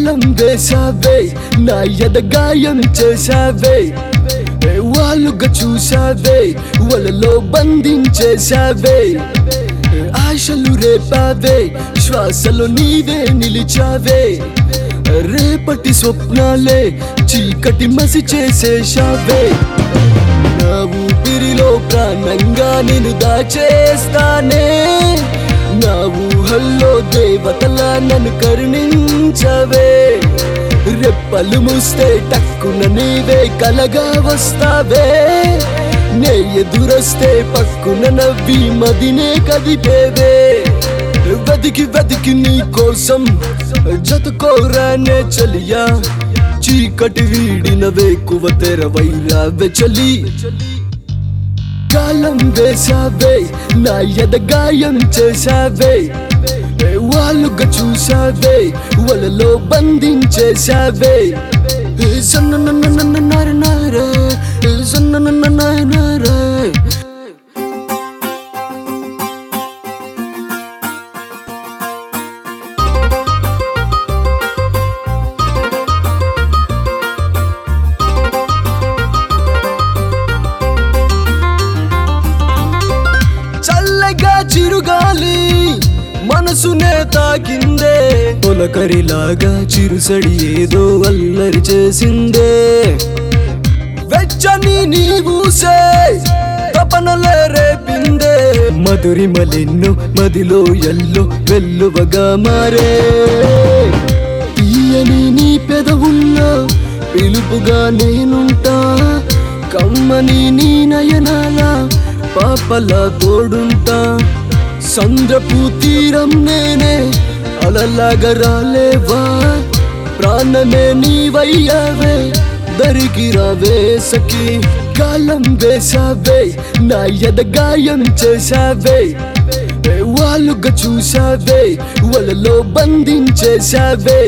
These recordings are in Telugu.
కాలం వేసావే నా ఎదగాయం చేసావే ఏ వాళ్ళుగా చూసావే వలలో బంధించేసావే ఏ ఆశలు రేపావే శ్వాసలో నీవే నిలిచావే రేపటి స్వప్నాలే చీకటి మసి చేసేశావే నా ఊపిరిలో ప్రాణంగా నేను దాచేస్తానే నా ఊహల్లో దేవతలా నన్ను కరుణించవే రెప్పలు మూస్తే టక్కున నీవే కలగా వస్తావే నే ఎదురొస్తే పక్కున నవ్వి మదినే కదిపేవే వెతికి వెతికి నీ కోసం జతకోరానే చలియా చీకటి వీడిన వేకువ తెరవైరావే చలి కాలం వేసావే నా ఎదగాయం చేసావే ఏ వాళ్ళుగా చూసావే వలలో బంధించేసావే ఏ సన్ననన్ననన్ననరనరే, ఏ సన్ననన్ననరనరే. చల్లగా చిరుగాలి మనసునే తాకిందే పొలకరిలాగా చిరుసడి ఏదో అల్లరి చేసిందే వెచ్చని నీ ఊసే తపనలే రేపిందే మధురిమలెన్నో మదిలో ఎల్లో వెల్లువగా మారే తీయని నీ పెదవుల్లో పిలుపుగా నేనుంటా కమ్మని నీ నయనాల పాపలా తోడుంటా సంద్రపు తీరం నేనే అలలాగా రాలేవా ప్రాణమే నీవయ్యావే దరికి రావే సఖి కాలం వేసావే నా ఎదగాయం చేసావే ఏ వాళ్ళుగా చూసావే వలలో బంధించేసావే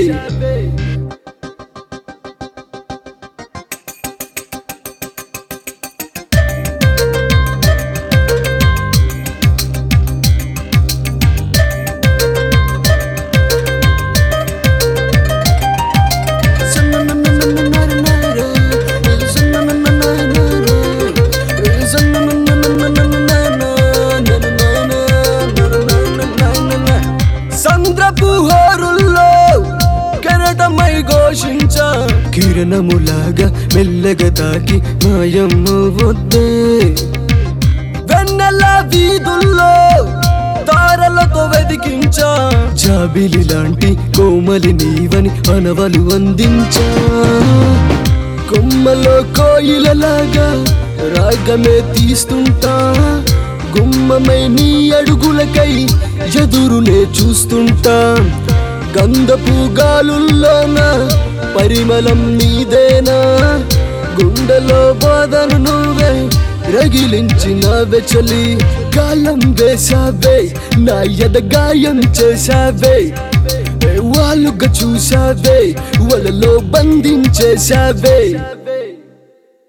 సంద్రపు హోరుల్లో కెరటమై ఘోషించ కిరణములాగా మెల్లగా తాకి మాయమ్మ వద్దే వెన్నెల వీధుల్లో తారలతో వెదికించా జాబిలి లాంటి కోమలి నీవని అనవలు అందించా కొమ్మలో కోయిలలాగా రాగమే తీస్తుంటా గుమ్మమై నీ అడుగులకై ఎదురునే చూస్తుంటా గంధపు గాలుల్లోన పరిమళం నీదేనా గుండెలో బాధను నువ్వే రగిలించిన వెచలి కాలం వేసావే నా ఎదగాయం చేసావే ఏ వాళ్ళుగా చూసావే వలలో బంధించేసావే